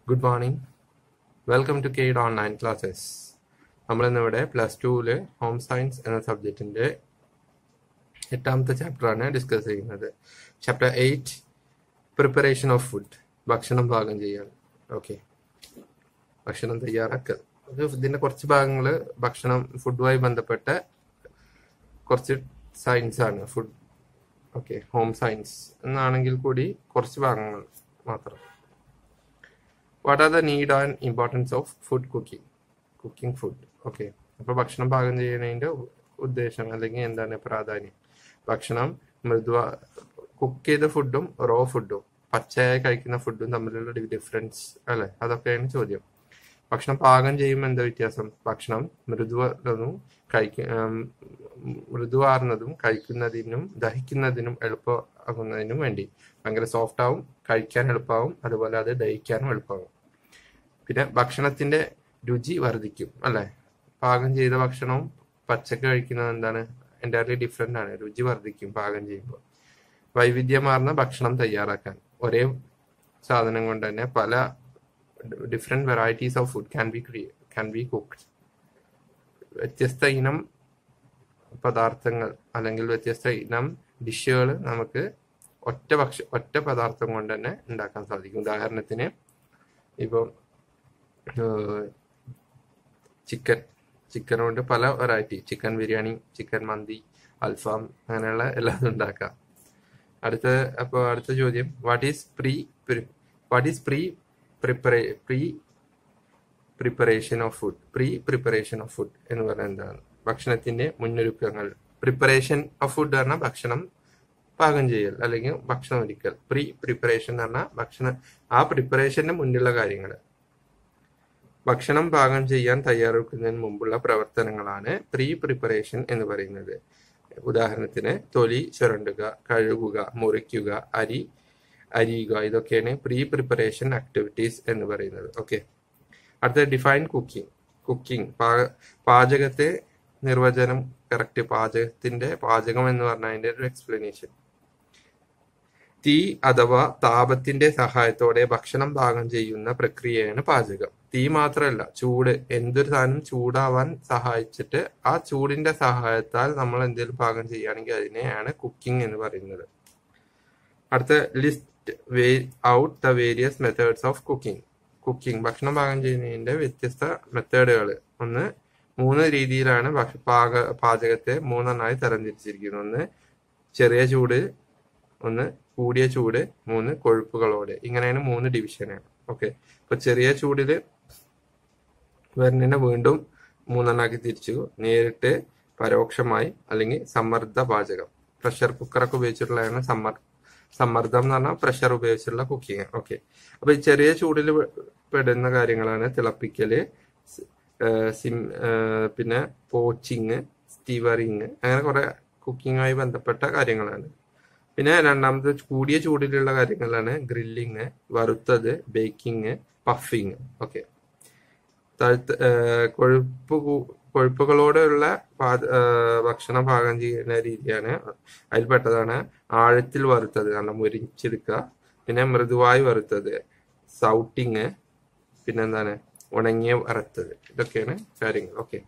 good morning welcome to കെയ്ഡ് online classes നമ്മളിന്നിവിടെ plus ടുവില് ഹോം സയൻസ് എന്ന സബ്ജക്റ്റിന്റെ എട്ടാമത്തെ ചാപ്റ്ററാണ് ഡിസ്കസ് ചെയ്യുന്നത് chapter eight preparation of food ഭക്ഷണം പാകം ചെയ്യൽ ഓക്കെ ഭക്ഷണം തയ്യാറാക്കൽ അത് ഇതിന്റെ കുറച്ച് ഭാഗങ്ങൾ ഭക്ഷണം ഫുഡുമായി ബന്ധപ്പെട്ട കുറച്ച് സയൻസ് ആണ് ഫുഡ് ഓക്കെ ഹോം സയൻസ് എന്നാണെങ്കിൽ കൂടി കുറച്ച് ഭാഗങ്ങൾ മാത്രം what are the need and importance of food cooking cooking food okay അപ്പൊ ഭക്ഷണം പാകം ചെയ്യുന്നതിന്റെ ഉദ്ദേശം അല്ലെങ്കിൽ എന്താണ് പ്രാധാന്യം ഭക്ഷണം മൃദുവ കുക്ക് ചെയ്ത ഫുഡും റോ ഫുഡും പച്ചയായി കഴിക്കുന്ന ഫുഡും തമ്മിലുള്ള ഡിഫറൻസ് അല്ലെ അതൊക്കെയാണ് ചോദ്യം ഭക്ഷണം പാകം ചെയ്യുമ്പോൾ എന്താ വ്യത്യാസം ഭക്ഷണം മൃദുവതും കഴിക്ക മൃദുവാർന്നതും കഴിക്കുന്നതിനും ദഹിക്കുന്നതിനും എളുപ്പമാകുന്നതിനും വേണ്ടി ഭയങ്കര സോഫ്റ്റ് ആവും കഴിക്കാൻ എളുപ്പമാവും അതുപോലെ അത് ദഹിക്കാനും എളുപ്പമാവും പിന്നെ ഭക്ഷണത്തിന്റെ രുചി വർദ്ധിക്കും അല്ലെ പാകം ചെയ്ത ഭക്ഷണവും പച്ചക്ക് കഴിക്കുന്നത് എന്താണ് എൻ്റയർലി ഡിഫറെന്റ് ആണ് രുചി വർദ്ധിക്കും പാകം ചെയ്യുമ്പോൾ വൈവിധ്യമാർന്ന ഭക്ഷണം തയ്യാറാക്കാൻ ഒരേ സാധനം കൊണ്ട് തന്നെ പല different varieties of food can be ക്രിയ ക്യാൻ ബി കുക്ക്ഡ് വ്യത്യസ്ത ഇനം പദാർത്ഥങ്ങൾ അല്ലെങ്കിൽ വ്യത്യസ്ത ഇനം ഡിഷുകൾ നമുക്ക് ഒറ്റ ഭക്ഷ ഒറ്റ പദാർത്ഥം കൊണ്ട് തന്നെ ഉണ്ടാക്കാൻ സാധിക്കും ഉദാഹരണത്തിന് ഇപ്പം ചിക്കൻ ചിക്കൻ കൊണ്ട് പല വെറൈറ്റി ചിക്കൻ ബിരിയാണി ചിക്കൻ മന്തി അൽഫാം അങ്ങനെയുള്ള എല്ലാം ഉണ്ടാക്കാം അടുത്ത അപ്പോൾ അടുത്ത ചോദ്യം what is pre what is pre prepare pre preparation of food pre preparation of food എന്ന് പറഞ്ഞാൽ എന്താണ് ഭക്ഷണത്തിന്റെ മുന്നൊരുക്കങ്ങൾ പ്രിപ്പറേഷൻ ഓഫ് ഫുഡ് പറഞ്ഞാൽ ഭക്ഷണം പാകം ചെയ്യൽ അല്ലെങ്കിൽ ഭക്ഷണം ഒരുക്കൽ പ്രീ പ്രിപ്പറേഷൻ എന്ന് പറഞ്ഞാൽ ഭക്ഷണം ആ പ്രിപ്പറേഷന്റെ മുന്നിലുള്ള കാര്യങ്ങൾ ഭക്ഷണം പാകം ചെയ്യാൻ തയ്യാറെടുക്കുന്നതിന് മുമ്പുള്ള പ്രവർത്തനങ്ങളാണ് പ്രീ പ്രിപ്പറേഷൻ എന്ന് പറയുന്നത് ഉദാഹരണത്തിന് തൊലി ചുരണ്ടുക കഴുകുക മുറിക്കുക അരി അരിയുക ഇതൊക്കെയാണ് പ്രീ പ്രിപ്പറേഷൻ ആക്ടിവിറ്റീസ് എന്ന് പറയുന്നത് ഓക്കെ അടുത്ത ഡിഫൈൻ കുക്കിംഗ് കുക്കിംഗ് പാചകത്തെ നിർവചനം കറക്റ്റ് പാചകത്തിന്റെ പാചകം എന്ന് പറഞ്ഞാൽ അതിന്റെ ഒരു എക്സ്പ്ലനേഷൻ തീ അഥവാ താപത്തിന്റെ സഹായത്തോടെ ഭക്ഷണം പാകം ചെയ്യുന്ന പ്രക്രിയയാണ് പാചകം തീ മാത്രമല്ല ചൂട് എന്തൊരു സാധനം ചൂടാവാൻ സഹായിച്ചിട്ട് ആ ചൂടിന്റെ സഹായത്താൽ നമ്മൾ എന്തെങ്കിലും പാകം ചെയ്യുകയാണെങ്കിൽ അതിനെയാണ് കുക്കിംഗ് എന്ന് പറയുന്നത് അടുത്ത list way out the various methods of cooking cooking ഭക്ഷണം പാകം ചെയ്യുന്നതിന്റെ വ്യത്യസ്ത മെത്തേഡുകൾ ഒന്ന് മൂന്ന് രീതിയിലാണ് പാക പാചകത്തെ മൂന്നെണ്ണായി തരംതിരിച്ചിരിക്കുന്നത് ഒന്ന് ചെറിയ ചൂട് ഒന്ന് കൂടിയ ചൂട് മൂന്ന് കൊഴുപ്പുകളോടെ ഇങ്ങനെയാണ് മൂന്ന് ഡിവിഷനാണ് ഓക്കെ ഇപ്പൊ ചെറിയ ചൂടില് വരുന്നതിനെ വീണ്ടും മൂന്നെണ്ണാക്കി തിരിച്ചു നേരിട്ട് പരോക്ഷമായി അല്ലെങ്കിൽ സമ്മർദ്ദ പാചകം പ്രഷർ കുക്കറൊക്കെ ഉപയോഗിച്ചിട്ടുള്ളതാണ് സമ്മർ സമ്മർദ്ദം എന്ന് പറഞ്ഞാൽ പ്രഷർ ഉപയോഗിച്ചുള്ള കുക്കിംഗ് ഓക്കെ അപ്പൊ ഈ ചെറിയ ചൂടിൽ പെടുന്ന കാര്യങ്ങളാണ് തിളപ്പിക്കല് സിം പിന്നെ പോച്ചിങ് സ്റ്റീവറിങ് അങ്ങനെ കുറെ കുക്കിങ്ങുമായി ബന്ധപ്പെട്ട കാര്യങ്ങളാണ് പിന്നെ രണ്ടാമത്തെ കൂടിയ ചൂടിലുള്ള കാര്യങ്ങളാണ് ഗ്രില്ലിങ് വറുത്തത് ബേക്കിംഗ് പഫിങ് ഓക്കെ താഴ്ത്ത കൊഴുപ്പ് കൊഴുപ്പുകളോടെയുള്ള ഭക്ഷണം പാകം ചെയ്യുന്ന രീതിയാണ് അതിൽപ്പെട്ടതാണ് ആഴത്തിൽ വറുത്തത് നല്ല മുരിച്ചെടുക്കുക പിന്നെ മൃദുവായി വറുത്തത് സൗട്ടിങ് പിന്നെന്താണ് ഉണങ്ങിയ വറുത്തത് ഇതൊക്കെയാണ് കാര്യങ്ങൾ ഓക്കെ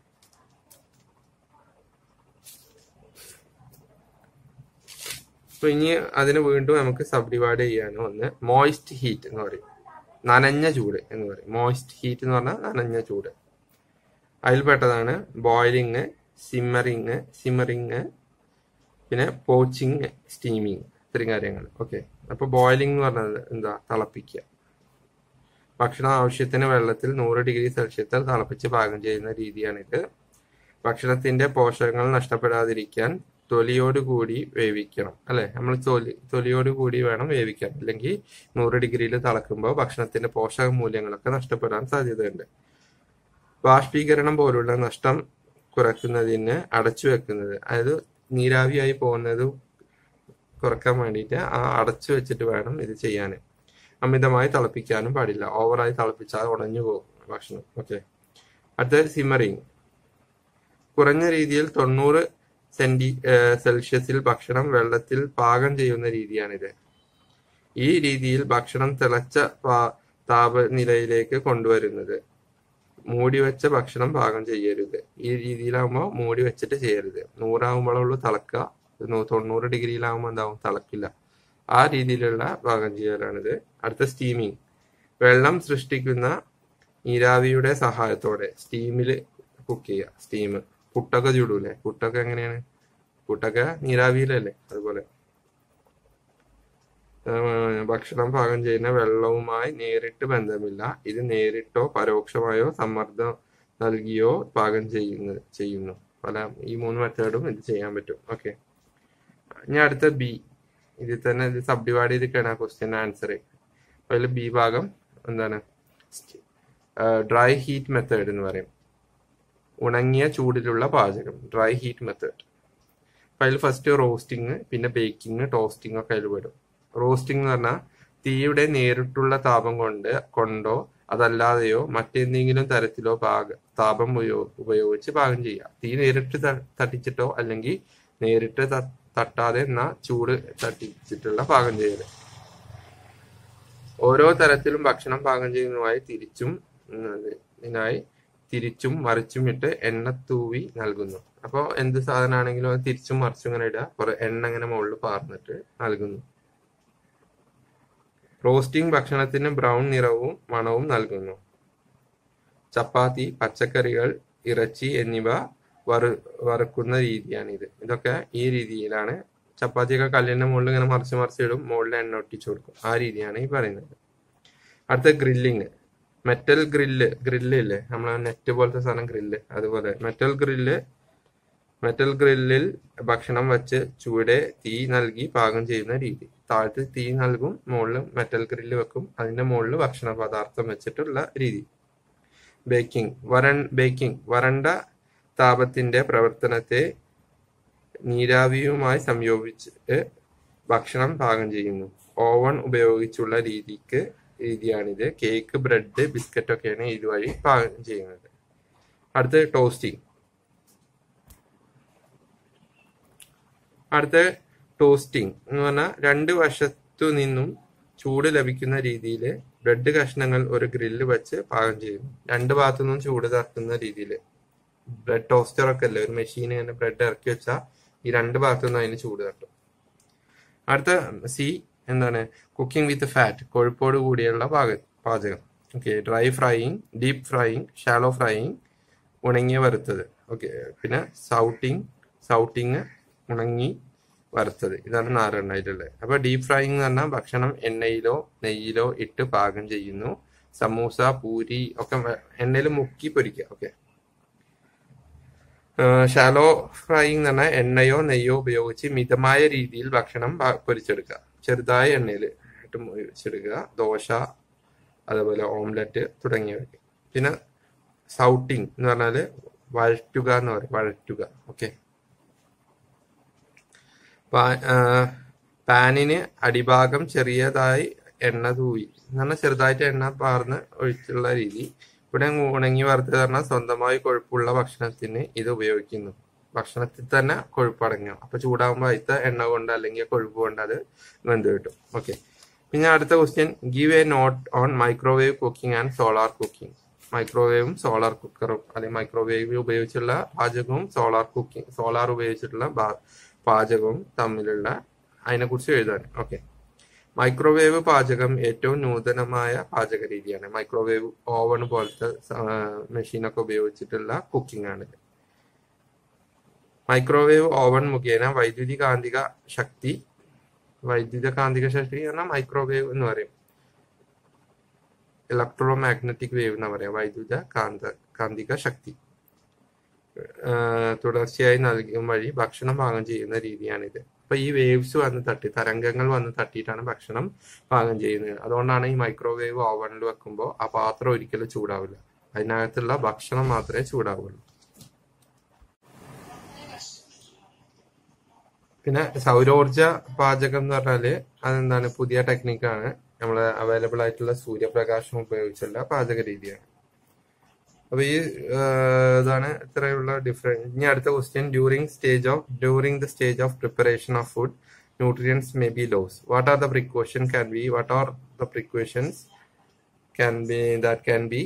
അപ്പൊ ഇനി അതിന് വീണ്ടും നമുക്ക് സബ് ഡിവൈഡ് ചെയ്യാനോ ഒന്ന് മോയിസ്റ്റ് ഹീറ്റ് എന്ന് പറയും നനഞ്ഞ ചൂട് എന്ന് പറയും മോയിസ്റ്റ് ഹീറ്റ് എന്ന് പറഞ്ഞാൽ നനഞ്ഞ ചൂട് അതിൽപ്പെട്ടതാണ് ബോയിലിങ് സിമ്മറിങ് സിമ്മറിങ് പിന്നെ പോച്ചിങ് സ്റ്റീമിങ് ഇത്രയും കാര്യങ്ങൾ ഓക്കെ അപ്പൊ ബോയിലിംഗ് എന്ന് പറഞ്ഞത് എന്താ തിളപ്പിക്കുക ഭക്ഷണം ആവശ്യത്തിന് വെള്ളത്തിൽ നൂറ് ഡിഗ്രി സെൽഷ്യസിൽ തിളപ്പിച്ച് പാകം ചെയ്യുന്ന രീതിയാണിത് ഭക്ഷണത്തിന്റെ പോഷകങ്ങൾ നഷ്ടപ്പെടാതിരിക്കാൻ തൊലിയോട് കൂടി വേവിക്കണം അല്ലെ നമ്മൾ തൊലി തൊലിയോട് കൂടി വേണം വേവിക്കാൻ അല്ലെങ്കിൽ നൂറ് ഡിഗ്രിയിൽ തിളക്കുമ്പോൾ ഭക്ഷണത്തിന്റെ പോഷക മൂല്യങ്ങളൊക്കെ നഷ്ടപ്പെടാൻ സാധ്യതയുണ്ട് ബാഷ്പീകരണം പോലുള്ള നഷ്ടം കുറയ്ക്കുന്നതിന് അടച്ചു വെക്കുന്നത് അതായത് നീരാവിയായി പോകുന്നത് കുറക്കാൻ വേണ്ടിയിട്ട് ആ അടച്ചു വെച്ചിട്ട് വേണം ഇത് ചെയ്യാൻ അമിതമായി തിളപ്പിക്കാനും പാടില്ല ഓവറായി തിളപ്പിച്ചാൽ ഉടഞ്ഞു പോകും ഭക്ഷണം ഓക്കെ അടുത്ത സിമറിങ് കുറഞ്ഞ രീതിയിൽ തൊണ്ണൂറ് സെന്റി സെൽഷ്യസിൽ ഭക്ഷണം വെള്ളത്തിൽ പാകം ചെയ്യുന്ന രീതിയാണിത് ഈ രീതിയിൽ ഭക്ഷണം തിളച്ച പാ- താപനിലയിലേക്ക് കൊണ്ടുവരുന്നത് മൂടി വെച്ച ഭക്ഷണം പാകം ചെയ്യരുത് ഈ രീതിയിലാകുമ്പോൾ മൂടി വെച്ചിട്ട് ചെയ്യരുത് നൂറാകുമ്പോഴുള്ളൂ തിളക്കുക നൂ- തൊണ്ണൂറ് ഡിഗ്രിയിലാകുമ്പോൾ എന്താവും തിളക്കില്ല ആ രീതിയിലുള്ള പാകം ചെയ്യലാണിത് അടുത്ത സ്റ്റീമിങ് വെള്ളം സൃഷ്ടിക്കുന്ന നീരാവിയുടെ സഹായത്തോടെ സ്റ്റീമിൽ കുക്ക് ചെയ്യുക സ്റ്റീം പുട്ടൊക്കെ ചൂടൂലേ പുട്ടൊക്കെ എങ്ങനെയാണ് പുട്ടൊക്കെ നീരാവിയിലല്ലേ അതുപോലെ ഏഹ് ഭക്ഷണം പാകം ചെയ്യുന്ന വെള്ളവുമായി നേരിട്ട് ബന്ധമില്ല ഇത് നേരിട്ടോ പരോക്ഷമായോ സമ്മർദ്ദം നൽകിയോ പാകം ചെയ്യുന്നു ചെയ്യുന്നു പല ഈ മൂന്ന് മെത്തേഡും ഇത് ചെയ്യാൻ പറ്റും ഓക്കെ ഇനി അടുത്ത ബി ഇതിൽ തന്നെ ഇത് സബ് ഡിവൈഡ് ചെയ്തിട്ടാണ് ആ ക്വസ്റ്റ്യൻ ആൻസർ അതിൽ ബി ഭാഗം എന്താണ് ഡ്രൈ ഹീറ്റ് മെത്തേഡ് എന്ന് പറയും ഉണങ്ങിയ ചൂടിലുള്ള പാചകം ഡ്രൈ ഹീറ്റ് മെത്തേഡ് അപ്പൊ അതിൽ ഫസ്റ്റ് റോസ്റ്റിംഗ് പിന്നെ ബേക്കിംഗ് ടോസ്റ്റിംഗ് ഒക്കെ അതിൽ പെടും റോസ്റ്റിംഗ് എന്ന് പറഞ്ഞാൽ തീയുടെ നേരിട്ടുള്ള താപം കൊണ്ട് കൊണ്ടോ അതല്ലാതെയോ മറ്റെന്തെങ്കിലും തരത്തിലോ പാക താപം ഉപയോ- ഉപയോഗിച്ച് പാകം ചെയ്യുക തീ നേരിട്ട് ത- തട്ടിച്ചിട്ടോ അല്ലെങ്കിൽ നേരിട്ട് ത- തട്ടാതെ എന്ന ചൂട് തട്ടിച്ചിട്ടുള്ള പാകം ചെയ്യല് ഓരോ തരത്തിലും ഭക്ഷണം പാകം ചെയ്യുന്നതുമായി തിരിച്ചും ഉം, ഇതിനായി തിരിച്ചും മറിച്ചും ഇട്ട് എണ്ണ തൂവി നൽകുന്നു അപ്പോൾ എന്ത് സാധനമാണെങ്കിലും അത് തിരിച്ചും മറിച്ചും ഇങ്ങനെ ഇടുക കുറെ എണ്ണ ഇങ്ങനെ മുകളിൽ പാർന്നിട്ട് നൽകുന്നു റോസ്റ്റിംഗ് ഭക്ഷണത്തിന് ബ്രൗൺ നിറവും മണവും നൽകുന്നു ചപ്പാത്തി പച്ചക്കറികൾ ഇറച്ചി എന്നിവ വറു വറുക്കുന്ന രീതിയാണിത് ഇതൊക്കെ ഈ രീതിയിലാണ് ചപ്പാത്തിയൊക്കെ കല്ലിന്റെ മുകളിൽ ഇങ്ങനെ മറിച്ച് മറിച്ചിടും മുകളിൽ എണ്ണ ഒട്ടിച്ചു കൊടുക്കും ആ രീതിയാണ് ഈ പറയുന്നത് അടുത്ത ഗ്രില്ലിങ് മെറ്റൽ ഗ്രില്ല് ഗ്രില്ല് ഇല്ലേ നമ്മളെ നെറ്റ് പോലത്തെ സാധനം ഗ്രില്ല് അതുപോലെ മെറ്റൽ ഗ്രില്ല് മെറ്റൽ ഗ്രില്ലിൽ ഭക്ഷണം വെച്ച് ചൂടെ തീ നൽകി പാകം ചെയ്യുന്ന രീതി താഴത്ത് തീ നൽകും മുകളിൽ മെറ്റൽ ഗ്രില്ല് വെക്കും അതിന്റെ മുകളിൽ ഭക്ഷണ പദാർത്ഥം വെച്ചിട്ടുള്ള രീതി ബേക്കിംഗ് വരൺ ബേക്കിംഗ് വരണ്ട താപത്തിന്റെ പ്രവർത്തനത്തെ നീരാവിയുമായി സംയോജിച്ച് ഭക്ഷണം പാകം ചെയ്യുന്നു ഓവൺ ഉപയോഗിച്ചുള്ള രീതിക്ക് രീതിയാണിത് കേക്ക് ബ്രെഡ് ബിസ്ക്കറ്റ് ഒക്കെയാണ് ഇതുവഴി പാകം ചെയ്യുന്നത് അടുത്ത് ടോസ്റ്റിംഗ് അടുത്ത ടോസ്റ്റിംഗ് എന്ന് പറഞ്ഞാൽ രണ്ട് വശത്തു നിന്നും ചൂട് ലഭിക്കുന്ന രീതിയിൽ ബ്രെഡ് കഷ്ണങ്ങൾ ഒരു ഗ്രില്ല് വെച്ച് പാകം ചെയ്യുന്നു രണ്ട് ഭാഗത്തു നിന്നും ചൂട് തട്ടുന്ന രീതിയിൽ ബ്രെഡ് ടോസ്റ്റർ ഒക്കെ അല്ലേ ഒരു മെഷീൻ ഇങ്ങനെ ബ്രെഡ് ഇറക്കി വെച്ചാൽ ഈ രണ്ട് ഭാഗത്തു നിന്നും അതിന് ചൂട് തട്ടും അടുത്ത സി എന്താണ് കുക്കിംഗ് വിത്ത് ഫാറ്റ് കൊഴുപ്പോട് കൂടിയുള്ള പാക പാചകം okay dry frying deep frying shallow frying ഉണങ്ങിയ വറുത്തത് ഓക്കെ പിന്നെ സൗട്ടിങ് സൗട്ടിങ് ഉണങ്ങി വറുത്തത് ഇതാണ് നാലെണ്ണയിലുള്ളത് അപ്പൊ ഡീപ് ഫ്രൈയിങ് എന്ന് പറഞ്ഞാൽ ഭക്ഷണം എണ്ണയിലോ നെയ്യിലോ ഇട്ട് പാകം ചെയ്യുന്നു സമൂസ പൂരി ഒക്കെ എണ്ണയിൽ മുക്കി പൊരിക്കുക ഓക്കെ ഷാലോ ഫ്രൈയിങ് എന്ന് പറഞ്ഞാൽ എണ്ണയോ നെയ്യോ ഉപയോഗിച്ച് മിതമായ രീതിയിൽ ഭക്ഷണം പാ- പൊരിച്ചെടുക്കുക ചെറുതായ എണ്ണയിൽ ഇട്ട് പൊരിച്ചെടുക്കുക ദോശ അതുപോലെ ഓംലെറ്റ് തുടങ്ങിയവയൊക്കെ പിന്നെ സൗട്ടിങ് എന്ന് പറഞ്ഞാല് വഴറ്റുക എന്ന് പറയും വഴറ്റുക ഓക്കെ പാനിന് അടിഭാഗം ചെറിയതായി എണ്ണ തൂവി എന്ന് പറഞ്ഞാൽ ചെറുതായിട്ട് എണ്ണ പാർന്ന് ഒഴിച്ചുള്ള രീതി ഇവിടെ ഉണങ്ങി വറുത്തത് പറഞ്ഞാൽ സ്വന്തമായി കൊഴുപ്പുള്ള ഭക്ഷണത്തിന് ഇത് ഉപയോഗിക്കുന്നു ഭക്ഷണത്തിൽ തന്നെ കൊഴുപ്പടങ്ങും അപ്പൊ ചൂടാകുമ്പോൾ അതിത്തെ എണ്ണ കൊണ്ട് അല്ലെങ്കിൽ കൊഴുപ്പ് കൊണ്ട് അത് വെന്ത് കിട്ടും ഓക്കെ പിന്നെ അടുത്ത question give a note on microwave cooking and solar cooking മൈക്രോവേവും സോളാർ കുക്കറും അല്ലെങ്കിൽ മൈക്രോവേവ് ഉപയോഗിച്ചുള്ള പാചകവും സോളാർ കുക്കിംഗ് സോളാർ ഉപയോഗിച്ചിട്ടുള്ള ബാ- പാചകവും തമ്മിലുള്ള അതിനെക്കുറിച്ച് എഴുതാൻ ഓക്കെ മൈക്രോവേവ് പാചകം ഏറ്റവും നൂതനമായ പാചക രീതിയാണ് മൈക്രോവേവ് ഓവൺ പോലത്തെ മെഷീനൊക്കെ ഉപയോഗിച്ചിട്ടുള്ള കുക്കിംഗ് ആണ് മൈക്രോവേവ് ഓവൺ മുഖേന വൈദ്യുതി കാന്തിക ശക്തി വൈദ്യുത കാന്തിക ശക്തി പറഞ്ഞാൽ മൈക്രോവേവ് എന്ന് പറയും ഇലക്ട്രോ മാഗ്നറ്റിക് വേവ് എന്ന് പറയാം വൈദ്യുത കാന്ത കാന്തിക ശക്തി ആഹ് തുടർച്ചയായി നൽകും വഴി ഭക്ഷണം പാകം ചെയ്യുന്ന രീതിയാണിത് അപ്പൊ ഈ വേവ്സ് വന്ന് തട്ടി തരംഗങ്ങൾ വന്ന് തട്ടിയിട്ടാണ് ഭക്ഷണം പാകം ചെയ്യുന്നത് അതുകൊണ്ടാണ് ഈ മൈക്രോവേവ് ഓവനിൽ വെക്കുമ്പോൾ ആ പാത്രം ഒരിക്കലും ചൂടാവില്ല അതിനകത്തുള്ള ഭക്ഷണം മാത്രമേ ചൂടാവുള്ളൂ പിന്നെ സൗരോർജ പാചകം എന്ന് പറഞ്ഞാല് അതെന്താണ് പുതിയ ടെക്നിക്കാണ് നമ്മൾ അവൈലബിൾ ആയിട്ടുള്ള സൂര്യപ്രകാശം ഉപയോഗിച്ചുള്ള പാചക രീതിയാണ് അപ്പൊ ഈ ആഹ്, ഇതാണ് ഇത്രയുള്ള ഡിഫറെന്റ് ഇനി അടുത്ത question during stage of during the stage of preparation of food nutrients may be loss what are the precaution can be what are the precautions can be that can be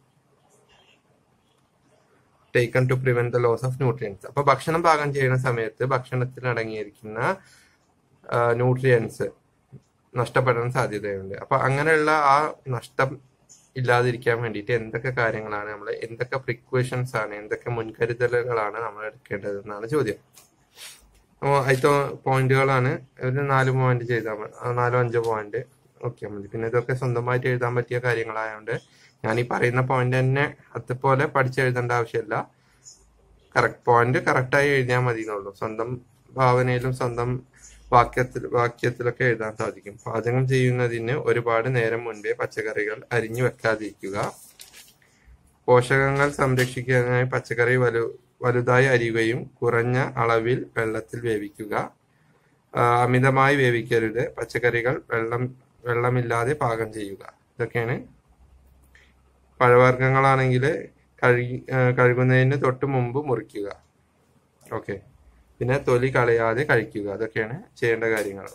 taken to prevent the loss of nutrients അപ്പൊ ഭക്ഷണം പാകം ചെയ്യുന്ന സമയത്ത് ഭക്ഷണത്തിൽ അടങ്ങിയിരിക്കുന്ന nutrients നഷ്ടപ്പെടാൻ സാധ്യതയുണ്ട് അപ്പൊ അങ്ങനെയുള്ള ആ നഷ്ടം ഇല്ലാതിരിക്കാൻ വേണ്ടിയിട്ട് എന്തൊക്കെ കാര്യങ്ങളാണ് നമ്മൾ എന്തൊക്കെ പ്രിക്വേഷൻസ് ആണ് എന്തൊക്കെ മുൻകരുതലുകളാണ് നമ്മൾ എടുക്കേണ്ടതെന്നാണ് ചോദ്യം അപ്പോൾ അതിലത്തെ പോയിന്റുകളാണ് ഒരു നാല് പോയിന്റ് ചെയ്താൽ മതി ആ നാലോ അഞ്ചോ പോയിന്റ് ഓക്കെ മതി പിന്നെ ഇതൊക്കെ സ്വന്തമായിട്ട് എഴുതാൻ പറ്റിയ കാര്യങ്ങളായതുകൊണ്ട് ഞാൻ ഈ പറയുന്ന പോയിന്റ് തന്നെ അതുപോലെ പഠിച്ചെഴുതേണ്ട ആവശ്യമില്ല കറക്റ്റ് പോയിന്റ് കറക്റ്റായി എഴുതിയാൽ മതി എന്നുള്ളൂ സ്വന്തം ഭാവനയിലും സ്വന്തം വാക്യത്തിൽ വാക്യത്തിലൊക്കെ എഴുതാൻ സാധിക്കും പാചകം ചെയ്യുന്നതിന് ഒരുപാട് നേരം മുൻപേ പച്ചക്കറികൾ അരിഞ്ഞു വെക്കാതിരിക്കുക പോഷകങ്ങൾ സംരക്ഷിക്കാനായി പച്ചക്കറി വലു വലുതായി അരിയുകയും കുറഞ്ഞ അളവിൽ വെള്ളത്തിൽ വേവിക്കുക ആ, അമിതമായി വേവിക്കരുത് പച്ചക്കറികൾ വെള്ളം വെള്ളമില്ലാതെ പാകം ചെയ്യുക ഇതൊക്കെയാണ് പഴവർഗ്ഗങ്ങളാണെങ്കിൽ കഴുകി ആ, കഴുകുന്നതിന് തൊട്ട് മുമ്പ് മുറിക്കുക ഓക്കെ പിന്നെ തൊലി കളയാതെ കഴിക്കുക അതൊക്കെയാണ് ചെയ്യേണ്ട കാര്യങ്ങൾ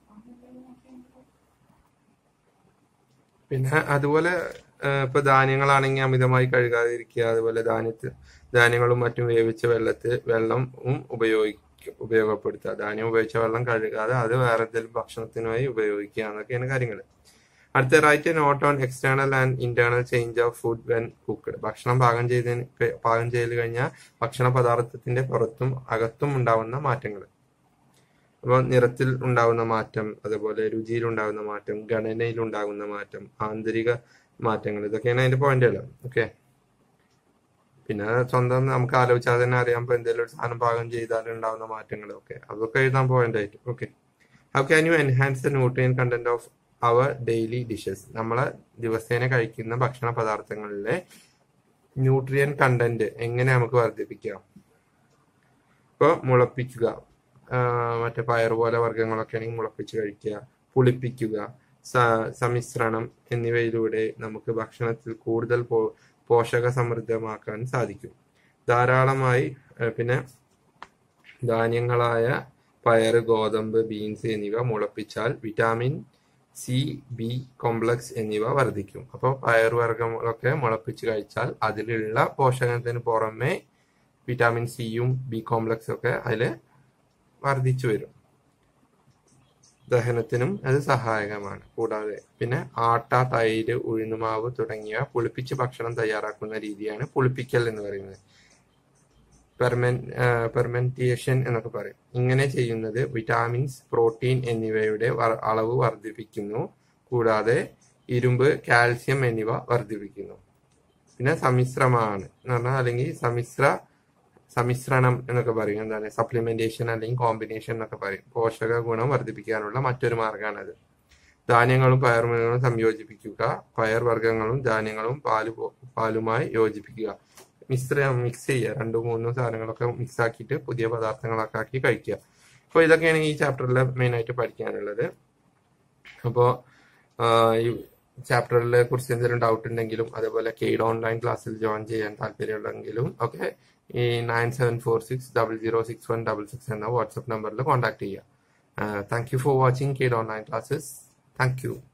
പിന്നെ അതുപോലെ ആ, ഇപ്പൊ ധാന്യങ്ങളാണെങ്കിൽ അമിതമായി കഴുകാതിരിക്കുക അതുപോലെ ധാന്യത്തിൽ ധാന്യങ്ങളും മറ്റും വേവിച്ച വെള്ളത്തിൽ വെള്ളവും ഉപയോഗിക്കും ഉപയോഗപ്പെടുത്തുക ധാന്യം ഉപയോഗിച്ച വെള്ളം കഴുകാതെ അത് വേറെ എന്തെങ്കിലും ഭക്ഷണത്തിനായി ഉപയോഗിക്കുക എന്നൊക്കെയാണ് കാര്യങ്ങൾ അടുത്ത right note on external and internal change of food when cooked ഭക്ഷണം പാകം ചെയ്തതിന് ക- പാകം ചെയ്ത് കഴിഞ്ഞാൽ ഭക്ഷണ പദാർത്ഥത്തിന്റെ പുറത്തും അകത്തും ഉണ്ടാവുന്ന മാറ്റങ്ങൾ അപ്പോൾ നിറത്തിൽ ഉണ്ടാകുന്ന മാറ്റം അതുപോലെ രുചിയിൽ ഉണ്ടാകുന്ന മാറ്റം ഘടനയിൽ ഉണ്ടാകുന്ന മാറ്റം ആന്തരിക മാറ്റങ്ങൾ ഇതൊക്കെയാണ് അതിന്റെ പോയിന്റുകൾ ഓക്കെ പിന്നെ സ്വന്തം നമുക്ക് ആലോചിച്ചാൽ തന്നെ അറിയാം ഇപ്പൊ എന്തെങ്കിലും ഒരു സാധനം പാകം ചെയ്താൽ ഉണ്ടാകുന്ന മാറ്റങ്ങൾ ഒക്കെ അതൊക്കെ എഴുതാൻ പോയിന്റ് ആയിട്ട് okay how can you enhance the nutrient content of our daily dishes നമ്മളെ ദിവസേന കഴിക്കുന്ന ഭക്ഷണ പദാർത്ഥങ്ങളിലെ ന്യൂട്രിയൻ കണ്ടന്റ് എങ്ങനെ നമുക്ക് വർദ്ധിപ്പിക്കാം ഇപ്പോൾ മുളപ്പിക്കുക ആ, മറ്റേ പയർ പോലെ വർഗ്ഗങ്ങളൊക്കെ ആണെങ്കിൽ മുളപ്പിച്ച് കഴിക്കുക പുളിപ്പിക്കുക സ- സമ്മിശ്രണം എന്നിവയിലൂടെ നമുക്ക് ഭക്ഷണത്തിൽ കൂടുതൽ പോ പോഷക സമൃദ്ധമാക്കാൻ സാധിക്കും ധാരാളമായി ആ, പിന്നെ ധാന്യങ്ങളായ പയർ ഗോതമ്പ് ബീൻസ് എന്നിവ മുളപ്പിച്ചാൽ വിറ്റാമിൻ സി ബി കോംപ്ലക്സ് എന്നിവ വർദ്ധിക്കും അപ്പോൾ പയറുവർഗ്ഗങ്ങളൊക്കെ മുളപ്പിച്ച് കഴിച്ചാൽ അതിലുള്ള പോഷകത്തിന് പുറമെ വിറ്റാമിൻ സിയും ബി കോംപ്ലക്സും ഒക്കെ അതിൽ വർദ്ധിച്ചു വരും ദഹനത്തിനും അത് സഹായകമാണ് കൂടാതെ പിന്നെ ആട്ട തൈര് ഉഴുന്നുമാവ് തുടങ്ങിയ പുളിപ്പിച്ച് ഭക്ഷണം തയ്യാറാക്കുന്ന രീതിയാണ് പുളിപ്പിക്കൽ എന്ന് പറയുന്നത് പെർമെൻ പെർമെന്റേഷൻ എന്നൊക്കെ പറയും ഇങ്ങനെ ചെയ്യുന്നത് വിറ്റാമിൻസ് പ്രോട്ടീൻ എന്നിവയുടെ വർ- അളവ് വർദ്ധിപ്പിക്കുന്നു കൂടാതെ ഇരുമ്പ് കാൽസ്യം എന്നിവ വർദ്ധിപ്പിക്കുന്നു പിന്നെ സമ്മിശ്രമാണ് എന്ന് പറഞ്ഞാൽ അല്ലെങ്കിൽ സമ്മിശ്ര സമ്മിശ്രണം എന്നൊക്കെ പറയും എന്താണ് സപ്ലിമെന്റേഷൻ അല്ലെങ്കിൽ കോമ്പിനേഷൻ എന്നൊക്കെ പറയും പോഷക ഗുണം വർദ്ധിപ്പിക്കാനുള്ള മറ്റൊരു മാർഗമാണത് ധാന്യങ്ങളും പയർവർഗ്ഗങ്ങളും സംയോജിപ്പിക്കുക പയർ വർഗ്ഗങ്ങളും ധാന്യങ്ങളും പാല് പോ- പാലുമായി യോജിപ്പിക്കുക മിശ്ര മിക്സ് ചെയ്യുക രണ്ടു മൂന്നും സാധനങ്ങളൊക്കെ മിക്സ് ആക്കിയിട്ട് പുതിയ പദാർത്ഥങ്ങളൊക്കെ ആക്കി കഴിക്കുക അപ്പോൾ ഇതൊക്കെയാണ് ഈ ചാപ്റ്ററിൽ മെയിൻ ആയിട്ട് പഠിക്കാനുള്ളത് അപ്പോൾ ഈ ചാപ്റ്ററിനെ കുറിച്ച് എന്തെങ്കിലും ഡൗട്ട് ഉണ്ടെങ്കിലും അതേപോലെ കെയ്ഡ് ഓൺലൈൻ ക്ലാസ്സിൽ ജോയിൻ ചെയ്യാൻ താല്പര്യമുണ്ടെങ്കിലും ഒക്കെ ഈ nine seven four six double zero six one double six എന്ന വാട്സപ്പ് നമ്പറിൽ കോൺടാക്ട് ചെയ്യുക താങ്ക് യു ഫോർ വാച്ചിങ് കെയ്ഡ് ഓൺലൈൻ ക്ലാസ്സസ് താങ്ക് യു